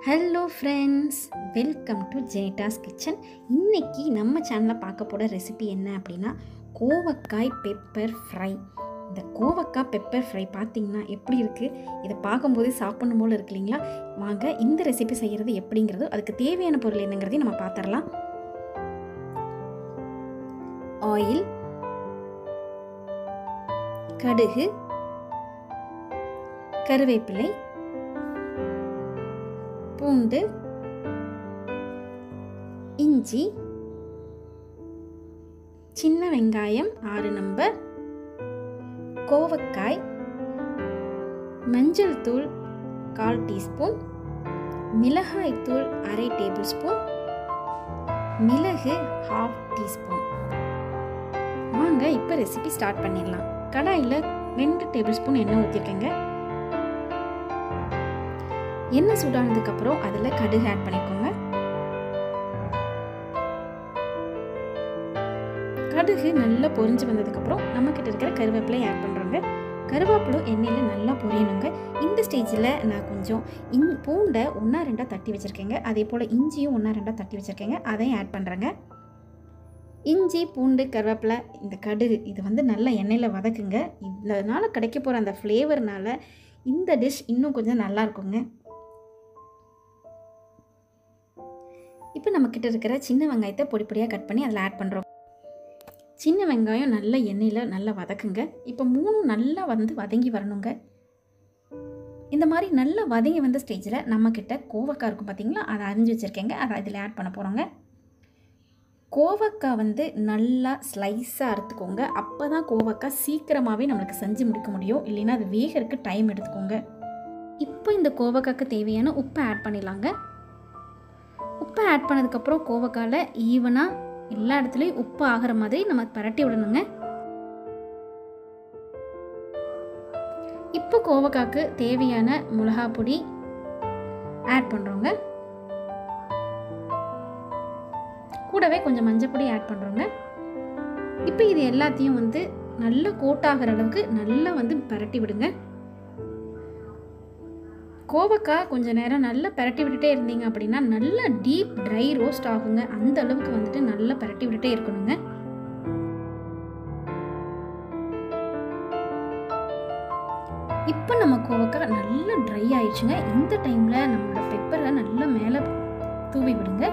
hello friends welcome to Jenita's Kitchen இன்னைக்கு நம்ம சேனலில் பார்க்க போகிற ரெசிபி என்ன அப்படின்னா கோவக்காய் பெப்பர் ஃப்ரை இந்த கோவக்காய் பெப்பர் ஃப்ரை பார்த்தீங்கன்னா எப்படி இருக்குது இதை பார்க்கும்போதே சாப்பிடணும் போல இருக்கு இல்லைங்களா வாங்க இந்த ரெசிபி செய்கிறது எப்படிங்கிறது அதுக்கு தேவையான பொருள் என்னங்கிறதையும் நம்ம பார்த்துடலாம் ஆயில் கடுகு கருவேப்பிலை பூண்டு இஞ்சி சின்ன வெங்காயம் ஆறு நம்பர் கோவக்காய் மஞ்சள் தூள் கால் டீஸ்பூன் மிளகாய் தூள் அரை டேபிள் ஸ்பூன் மிளகு ஹாஃப் டீஸ்பூன் வாங்க இப்போ ரெசிபி ஸ்டார்ட் பண்ணிடலாம் கடாயில் ரெண்டு டேபிள் ஸ்பூன் எண்ணெய் ஊற்றிருக்கேங்க எண்ணெய் சூடானதுக்கப்புறம் அதில் கடுகு ஆட் பண்ணிக்கோங்க கடுகு நல்லா பொரிஞ்சு வந்ததுக்கப்புறம் நம்மக்கிட்ட இருக்கிற கருவேப்பிலை ஆட் பண்ணுறோங்க கருவேப்பிலும் எண்ணெயில் நல்லா பொரியணுங்க இந்த ஸ்டேஜில் நான் கொஞ்சம் இன் பூண்டை ஒன்றா ரெண்டாக தட்டி வச்சுருக்கேங்க அதே போல் இஞ்சியும் ஒன்றா ரெண்டாக தட்டி வச்சுருக்கேங்க அதையும் ஆட் பண்ணுறேங்க இஞ்சி பூண்டு கருவேப்பிலை இந்த கடுகு இது வந்து நல்லா எண்ணெயில் வதக்குங்க இதனால் கிடைக்க போகிற அந்த ஃப்ளேவர்னால இந்த டிஷ் இன்னும் கொஞ்சம் நல்லா இருக்குங்க இப்போ நம்மக்கிட்ட இருக்கிற சின்ன வெங்காயத்தை பொடி பொடியாக கட் பண்ணி அதில் ஆட் பண்ணுறோம் சின்ன வெங்காயம் நல்ல எண்ணெயில் நல்லா வதக்குங்க இப்போ மூணும் நல்லா வந்து வதங்கி வரணுங்க இந்த மாதிரி நல்லா வதங்கி வந்த ஸ்டேஜில் நம்மக்கிட்ட கோவக்காய் இருக்கும் பார்த்தீங்களா அதை அரிஞ்சு வச்சுருக்கேங்க அதை இதில் ஆட் பண்ண போகிறோங்க கோவக்காய் வந்து நல்லா ஸ்லைஸாக அறுத்துக்கோங்க அப்போ தான் கோவக்காய் சீக்கிரமாகவே நம்மளுக்கு செஞ்சு முடிக்க முடியும் இல்லைன்னா அது வேகறதுக்கு டைம் எடுத்துக்கோங்க இப்போ இந்த கோவக்காய்க்கு தேவையான உப்பை ஆட் பண்ணிடலாங்க உப்பை ஆட் பண்ணதுக்கப்புறம் கோவக்காயில் ஈவனாக எல்லா இடத்துலையும் உப்பு ஆகிற மாதிரி நம்ம பரட்டி விடணுங்க இப்போ கோவக்காய்க்கு தேவையான மிளகா பொடி ஆட் பண்ணுறோங்க கூடவே கொஞ்சம் மஞ்சப்பொடி ஆட் பண்ணுறோங்க இப்போ இது எல்லாத்தையும் வந்து நல்லா கோட்டாகிற அளவுக்கு நல்லா வந்து பரட்டி விடுங்க கோவக்காய் கொஞ்சம் நேரம் நல்லா பரட்டி விட்டுட்டே இருந்தீங்க அப்படின்னா நல்லா டீப் ட்ரை ரோஸ்ட் ஆகுங்க அந்த அளவுக்கு வந்துட்டு நல்லா பரட்டி விட்டுட்டே இருக்கணுங்க இப்போ நம்ம கோவக்காய் நல்லா ட்ரை ஆயிடுச்சுங்க இந்த டைமில் நம்மளோட பெப்பரை நல்லா மேலே தூவி விடுங்க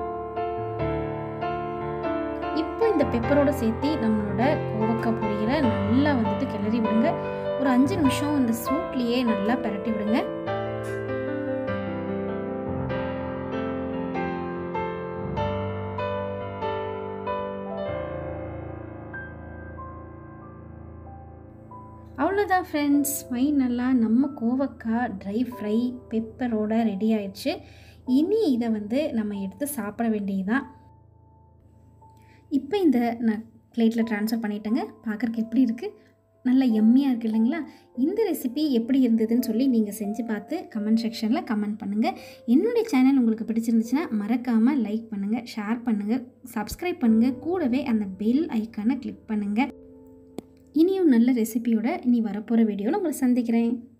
இப்போ இந்த பெப்பரோட சேர்த்து நம்மளோட கோவக்காய் பொரியலை நல்லா வந்துட்டு கிளறி விடுங்க ஒரு அஞ்சு நிமிஷம் இந்த சூட்லேயே நல்லா பரட்டி விடுங்க அவ்வளோதான் ஃப்ரெண்ட்ஸ் ஃபைனலாக நம்ம கோவக்காய் ட்ரை ஃப்ரை பெப்பரோட ரெடி ஆயிடுச்சு இனி இதை வந்து நம்ம எடுத்து சாப்பிட வேண்டியதுதான் இப்போ இந்த நான் பிளேட்டில் ட்ரான்ஸ்ஃபர் பண்ணிட்டேங்க பார்க்குறக்கு எப்படி இருக்குது நல்லா எம்மியாக இருக்குது இல்லைங்களா இந்த ரெசிபி எப்படி இருந்ததுன்னு சொல்லி நீங்கள் செஞ்சு பார்த்து கமெண்ட் செக்ஷனில் கமெண்ட் பண்ணுங்கள் என்னுடைய சேனல் உங்களுக்கு பிடிச்சிருந்துச்சுன்னா மறக்காமல் லைக் பண்ணுங்கள் ஷேர் பண்ணுங்கள் சப்ஸ்கிரைப் பண்ணுங்கள் கூடவே அந்த பெல் ஐக்கானை கிளிக் பண்ணுங்கள் இனியும் நல்ல ரெசிபியோட இனி வரப்போகிற வீடியோவில் உங்களை சந்திக்கிறேன்